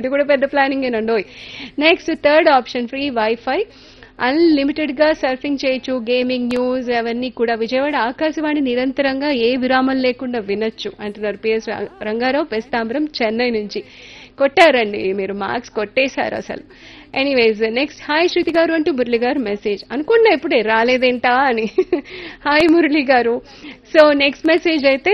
ఇది కూడా పెద్ద ప్లానింగ్ ఏనండి next third option free wifi unlimited గా సర్ఫింగ్ చేయొచ్చు గేమింగ్ న్యూస్ అవన్నీ కూడా విజయవాడ ఆకాశవాణి నిరంతరంగా ఏ విరామం లేకుండా వినొచ్చు అంటున్నారు పిఎస్ రంగారావు పెస్తాంబరం చెన్నై నుంచి కొట్టారండి మీరు మార్క్స్ కొట్టేశారు అసలు ఎనీవేస్ నెక్స్ట్ హాయ్ శృతి గారు అంటూ మురళి గారు మెసేజ్ అనుకున్నా ఇప్పుడే రాలేదేంటా అని hi Murali garu so next message అయితే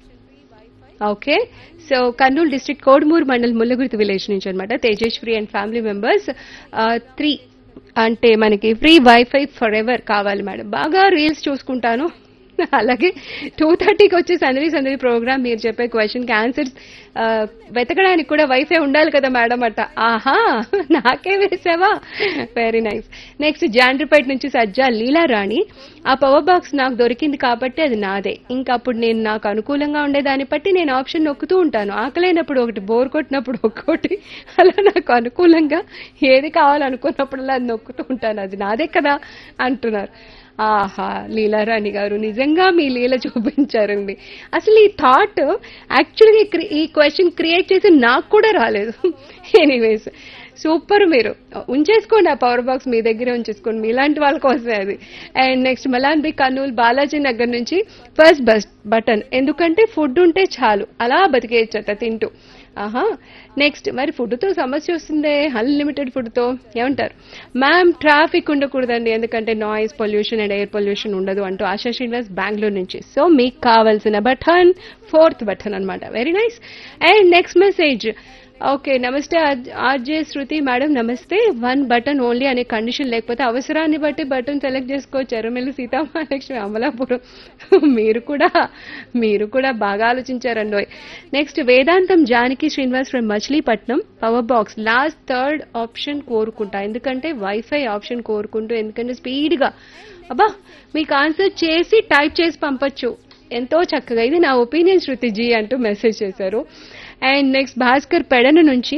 okay so Kurnool district Kodumur mandal Mullagurthi village నుంచి అనమాట Tejeswari and family members three అంటే మనకి ఫ్రీ వైఫై ఫర్ ఎవర్ కావాలి మేడం బాగా రీల్స్ చూసుకుంటాను అలాగే టూ థర్టీకి వచ్చే సందడి సందడి ప్రోగ్రామ్ మీరు చెప్పే క్వశ్చన్కి ఆన్సర్స్ వెతకడానికి కూడా వైఫై ఉండాలి కదా మేడం అట్ట ఆహా నాకే వేసావా వెరీ నైస్ నెక్స్ట్ జాండ్రిపేట నుంచి సజ్జా లీలారాణి ఆ పవర్ బాక్స్ నాకు దొరికింది కాబట్టి అది నాదే ఇంకా అప్పుడు నేను నాకు అనుకూలంగా ఉండేదాన్ని బట్టి నేను ఆప్షన్ నొక్కుతూ ఉంటాను ఆకలైనప్పుడు ఒకటి బోర్ కొట్టినప్పుడు ఒక్కోటి అలా నాకు అనుకూలంగా ఏది కావాలనుకున్నప్పుడల్లా అది నొక్కుతూ ఉంటాను అది నాదే కదా అంటున్నారు ఆహా లీలారాణి గారు నిజంగా మీ లీల చూపించారండి అసలు ఈ థాట్ యాక్చువల్గా ఈ క్వశ్చన్ క్రియేట్ చేసి నాకు కూడా రాలేదు ఎనీవేస్ సూపర్ మీరు ఉంచేసుకోండి ఆ పవర్ బాక్స్ మీ దగ్గరే ఉంచేసుకోండి మీలాంటి వాళ్ళ కోసమే అది and next Malan B Kurnool Balaji Nagar నుంచి ఫస్ట్ బస్ బటన్ ఎందుకంటే ఫుడ్ ఉంటే చాలు అలా బతికేయచ్చట తింటూ ఆహా నెక్స్ట్ మరి ఫుడ్తో సమస్య వస్తుందే అన్లిమిటెడ్ ఫుడ్తో ఏమంటారు మ్యామ్ ట్రాఫిక్ ఉండకూడదండి ఎందుకంటే noise pollution and air pollution ఉండదు అంటూ ఆశా శ్రీనివాస్ బెంగళూరు నుంచి సో మీకు కావాల్సిన బటన్ ఫోర్త్ బటన్ అనమాట very nice and next message okay namaste RJ Shruti madam namaste one button only అనే కండిషన్ లేకపోతే అవసరాన్ని బట్టి బటన్ సెలెక్ట్ చేసుకోవచ్చు ఎర్రమెల్లి సీతామహాలక్ష్మి అమలాపురం మీరు కూడా మీరు కూడా బాగా ఆలోచించారండి next Vedantam Janaki Srinivas from Machilipatnam power box last third option కోరుకుంటా ఎందుకంటే వైఫై ఆప్షన్ కోరుకుంటూ ఎందుకంటే స్పీడ్గా అబ్బా మీకు ఆన్సర్ చేసి టైప్ చేసి పంపొచ్చు ఎంతో చక్కగా ఇది నా ఒపీనియన్ శృతి జీ అంటూ మెసేజ్ చేశారు అండ్ నెక్స్ట్ భాస్కర్ పెడన నుంచి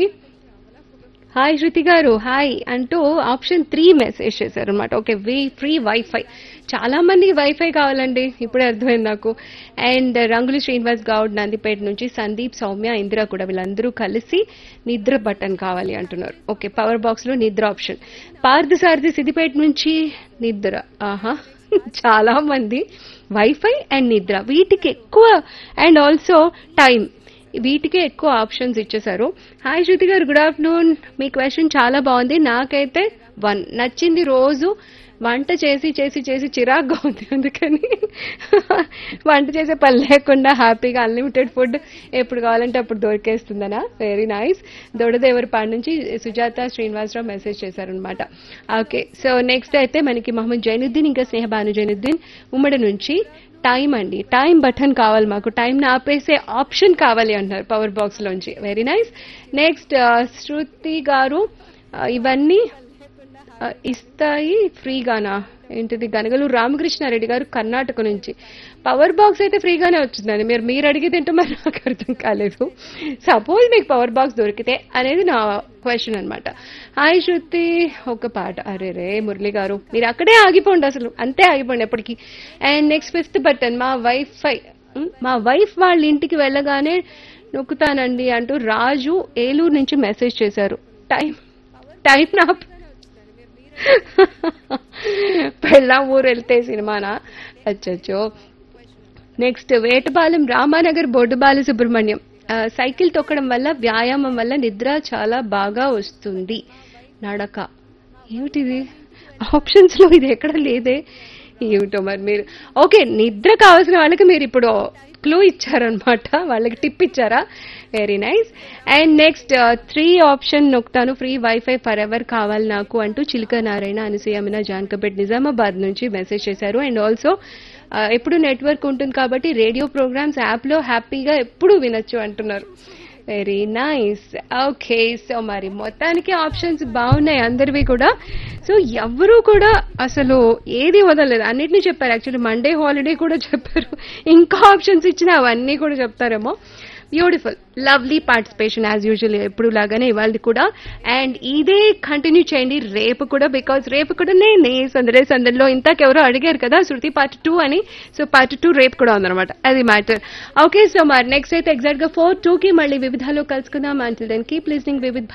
హాయ్ శృతి గారు హాయ్ అంటూ ఆప్షన్ త్రీ మెసేజ్ చేశారు అనమాట ఓకే వి ఫ్రీ వైఫై చాలా మందికి వైఫై కావాలండి ఇప్పుడే అర్థమైంది నాకు అండ్ రంగులు శ్రీనివాస్ గౌడ్ నందిపేట నుంచి సందీప్ సౌమ్య ఇందిరా కూడా వీళ్ళందరూ కలిసి నిద్ర బటన్ కావాలి అంటున్నారు ఓకే పవర్ బాక్స్ లో నిద్ర ఆప్షన్ పార్థసారథి సిద్దిపేట నుంచి నిద్ర ఆహా చాలా మంది వైఫై అండ్ నిద్ర వీటికి ఎక్కువ అండ్ ఆల్సో టైం వీటికే ఎక్కువ ఆప్షన్స్ ఇచ్చేశారు హాయ్ శృతి గారు గుడ్ ఆఫ్టర్నూన్ మీ క్వశ్చన్ చాలా బాగుంది నాకైతే వన్ నచ్చింది రోజు వంట చేసి చేసి చేసి చిరాగ్గా ఉంది అందుకని వంట చేసే పని లేకుండా హ్యాపీగా అన్లిమిటెడ్ ఫుడ్ ఎప్పుడు కావాలంటే అప్పుడు దొరికేస్తుందనా వెరీ నైస్ దొడదేవరపాడు నుంచి సుజాత శ్రీనివాసరావు మెసేజ్ చేశారనమాట ఓకే సో నెక్స్ట్ అయితే మనకి మహమ్మద్ జైనుద్దీన్ ఇంకా స్నేహబాను జైనుద్దీన్ ఉమ్మడి నుంచి టైం అండి టైం బటన్ కావాలి మాకు టైం ఆపేసే ఆప్షన్ కావాలి అంటున్నారు పవర్ బాక్స్ లోంచి very nice next Shruti garu ఇవన్నీ ఇస్తాయి ఫ్రీగానా ఏంటిది గనగలూరు రామకృష్ణారెడ్డి గారు కర్ణాటక నుంచి పవర్ బాక్స్ అయితే ఫ్రీగానే వచ్చిందండి మీరు మీరు అడిగితే ఏంటో మరి నాకు అర్థం కాలేదు సపోజ్ మీకు పవర్ బాక్స్ దొరికితే అనేది నా క్వశ్చన్ అనమాట హాయ్ శృతి ఒక పాట అరే రే మురళి గారు మీరు అక్కడే ఆగిపోండి అసలు అంతే ఆగిపోండి ఎప్పటికీ అండ్ నెక్స్ట్ ఫిఫ్త్ బటన్ మా వైఫై మా వైఫ్ వాళ్ళ ఇంటికి వెళ్ళగానే నొక్కుతానండి అంటూ రాజు ఏలూరు నుంచి మెసేజ్ చేశారు టైం టైం నా పెళ్ళాం ఊరు వెళ్తే సినిమానా అచ్చచ్చో నెక్స్ట్ వేటపాలెం రామానగర్ బొడ్డుబాల సుబ్రహ్మణ్యం సైకిల్ తొక్కడం వల్ల వ్యాయామం వల్ల నిద్ర చాలా బాగా వస్తుంది నడక ఏమిటిది ఆప్షన్స్ లో ఇది ఎక్కడ లేదే ఏమిటో మరి మీరు ఓకే నిద్ర కావాల్సిన వాళ్ళకి మీరు ఇప్పుడు క్లూ ఇచ్చారనమాట వాళ్ళకి టిప్ ఇచ్చారా very nice and next three option నొక్తాను ఫ్రీ వైఫై ఫర్ ఎవర్ కావాలి నాకు అంటూ చిలుక నారాయణ అనసూయమిన జాన్కపేట్ నిజామాబాద్ నుంచి మెసేజ్ చేశారు అండ్ ఆల్సో ఎప్పుడు నెట్వర్క్ ఉంటుంది కాబట్టి రేడియో ప్రోగ్రామ్స్ యాప్లో హ్యాపీగా ఎప్పుడు వినొచ్చు అంటున్నారు వెరీ నైస్ ఓకే సో మరి మొత్తానికి ఆప్షన్స్ బాగున్నాయి అందరివి కూడా సో ఎవరు కూడా అసలు ఏది వదలలేదు అన్నిటినీ చెప్పారు యాక్చువల్లీ మండే హాలిడే కూడా చెప్పారు ఇంకా ఆప్షన్స్ ఇచ్చినా అవన్నీ కూడా చెప్తారేమో beautiful lovely participation as usual ఎప్పుడు లాగానే ఇవాళ కూడా అండ్ ఇదే కంటిన్యూ చేయండి రేపు కూడా బికాజ్ రేపు కూడా నేనే సందడే సందడిలో ఇంతకెవరో అడిగారు కదా శృతి పార్ట్ టూ అని సో పార్ట్ టూ రేపు కూడా ఉందన్నమాట అది మ్యాటర్ ఓకే సో మరి నెక్స్ట్ అయితే ఎగ్జాక్ట్ గా ఫోర్ టూ కి మళ్ళీ వివిధాలో కలుసుకుందాం అంటిల్ దెన్ కీప్ లిస్నింగ్ వివిధ